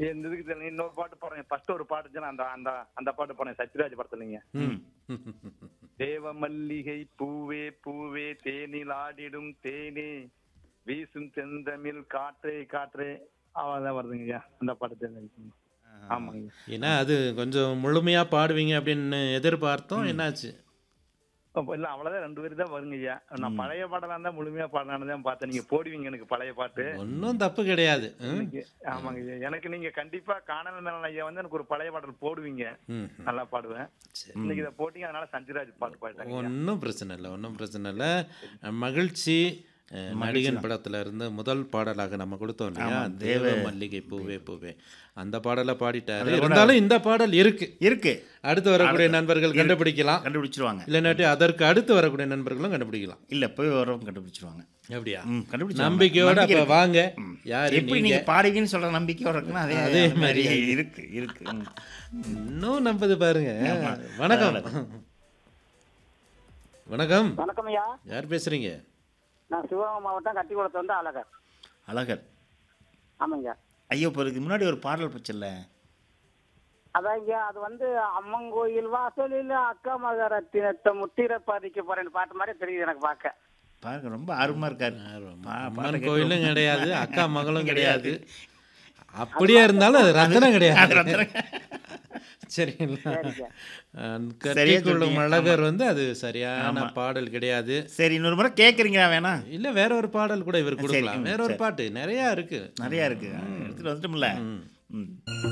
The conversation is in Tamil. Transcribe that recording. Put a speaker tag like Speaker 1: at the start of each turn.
Speaker 1: இந்த இதுக்கு தெரியல. இன்னொரு பாட்டு பாருங்க ஃபர்ஸ்ட் ஒரு பாட்டு இருந்துச்சுன்னா அந்த அந்த அந்த பாட்டு பாருங்க சத்யராஜ் படத்துலங்க
Speaker 2: ம்
Speaker 1: தேவ மல்லிகை பூவே பூவே தேனில் ஆடிடும் தேனே வீசும் செந்தமிழ் காற்றே காற்றே அவ்வளவுதான் வருதுங்க ஐயா அந்த பாட்டு தெரிஞ்சு ஆமாங்க
Speaker 2: ஏன்னா அது கொஞ்சம் முழுமையா பாடுவீங்க அப்படின்னு எதிர்பார்த்தோம் என்னாச்சு
Speaker 1: அப்ப இல்ல அவ்வளவுதான் ரெண்டு பேரும் தான் வருங்க ஐயா நான் பழைய பாடலா இருந்தா முழுமையா பாடலான்னு தான் பார்த்தேன் நீங்க போடுவீங்க எனக்கு பழைய பாட்டு
Speaker 2: ஒன்றும் தப்பு கிடையாது ம்.
Speaker 1: எனக்கு ஆமாங்க ஐயா எனக்கு நீங்க கண்டிப்பா காணல மேல ஐயா வந்து எனக்கு ஒரு பழைய பாடல் போடுவீங்க
Speaker 2: ம்
Speaker 1: நல்லா பாடுவேன் இன்னைக்கு இதை போட்டீங்க அதனால சஞ்சிராஜ் பாட்டு பாடிட்டாங்க
Speaker 2: ஒன்றும் பிரச்சனை இல்லை ஒன்றும் பிரச்சனை இல்லை மகிழ்ச்சி அஹ், நடிகன் படத்துல இருந்து முதல் பாடலாக நம்ம கொடுத்தோம் இல்லையா தேவ மல்லிகை பூவே பூவே அந்த பாடலை பாடிட்டாரு இருந்தாலும் இந்த பாடல் இருக்கு
Speaker 3: இருக்கு
Speaker 2: அடுத்து வரக்கூடிய நண்பர்கள் கண்டுபிடிக்கலாம்
Speaker 3: கண்டுபிடிச்சிருவாங்க
Speaker 2: இல்லைனாட்டி அதற்கு அடுத்து வரக்கூடிய நண்பர்களும் கண்டுபிடிக்கலாம்
Speaker 3: இல்ல போய் வரவங்க கண்டுபிடிச்சிருவாங்க
Speaker 2: அப்படியா
Speaker 3: ம் கண்டுபிடிச்சிருவாங்க
Speaker 2: நம்பிக்கையோட
Speaker 3: நம்பிக்கை
Speaker 2: அப்ப
Speaker 3: இருக்கு.
Speaker 2: வாங்க
Speaker 3: ம்.
Speaker 2: யாரு
Speaker 3: எப்படி
Speaker 2: நீங்க
Speaker 3: நீங்க பாடுவீங்கன்னு சொல்ற நம்பிக்கையோட இருக்குன்னா அதே
Speaker 2: அதே
Speaker 3: அதே மாதிரி இருக்கு இருக்கு ம்.
Speaker 2: இன்னும் நம்பது பாருங்க வணக்கம் வணக்கம்
Speaker 4: வணக்கம் ஐயா
Speaker 2: யார் பேசுறீங்க
Speaker 4: நான் சிவகங்கை மாவட்டம் கட்டிக்குளத்து வந்து அழகர்
Speaker 3: அழகர்
Speaker 4: ஆமாங்க
Speaker 3: ஐயோ இப்போ இதுக்கு முன்னாடி ஒரு பாடல் பச்சல்ல
Speaker 4: அதான் ஐயா அது வந்து அம்மன் கோயில் வாசலில் அக்கா மகரத்தினத்தை முத்திர பதிக்க போறேன்னு பாட்டு மாதிரி தெரியுது எனக்கு பார்க்க
Speaker 3: பாருங்க ரொம்ப ஆர்வமா இருக்காரு பா- பாட்டை
Speaker 2: அம்மன்
Speaker 3: கேட்டு
Speaker 2: கோயிலும் கிடையாது அக்கா மகளும் கிடையாது அப்படியே இருந்தாலும் அது ரத்தனம் கிடையாது சரிங்களா
Speaker 4: சரிங்க.
Speaker 2: அஹ்
Speaker 3: சரியா
Speaker 2: கட்டிக்கொள்ளும்
Speaker 3: சொன்னீங்க.
Speaker 2: அழகர் வந்து அது சரியான பாடல் கிடையாது
Speaker 3: சரி இன்னொரு முறை கேட்குறீங்களா வேணா
Speaker 2: இல்ல வேற ஒரு பாடல் கூட இவர் கொடுக்கலாம்
Speaker 3: ம்,
Speaker 2: வேற ஒரு பாட்டு நிறைய இருக்கு
Speaker 3: நிறையா இருக்கு எடுத்துட்டு வந்துட்டோம்ல ம்